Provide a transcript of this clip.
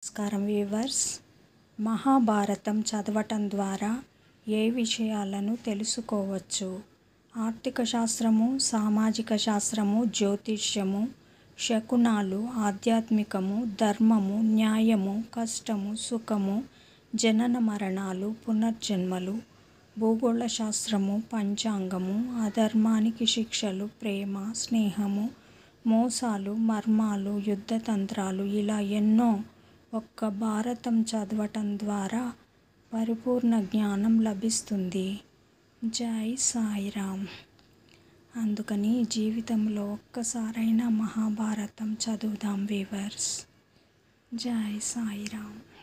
నమస్కారం వ్యూవర్స్ మహాభారతం చదవటం ద్వారా ఏ విషయాలను తెలుసుకోవచ్చు ఆర్థిక శాస్త్రము సామాజిక శాస్త్రము జ్యోతిష్యము శకునాలు ఆధ్యాత్మికము ధర్మము న్యాయము కష్టము సుఖము జనన మరణాలు పునర్జన్మలు భూగోళ శాస్త్రము పంచాంగము అధర్మానికి శిక్షలు ప్రేమ స్నేహము మోసాలు మర్మాలు యుద్ధతంత్రాలు ఇలా ఎన్నో ఒక్క భారతం చదవటం ద్వారా పరిపూర్ణ జ్ఞానం లభిస్తుంది జై సాయిరామ్ అందుకని జీవితంలో ఒక్కసారైనా మహాభారతం చదువుదాం వీవర్స్ జై సాయిరామ్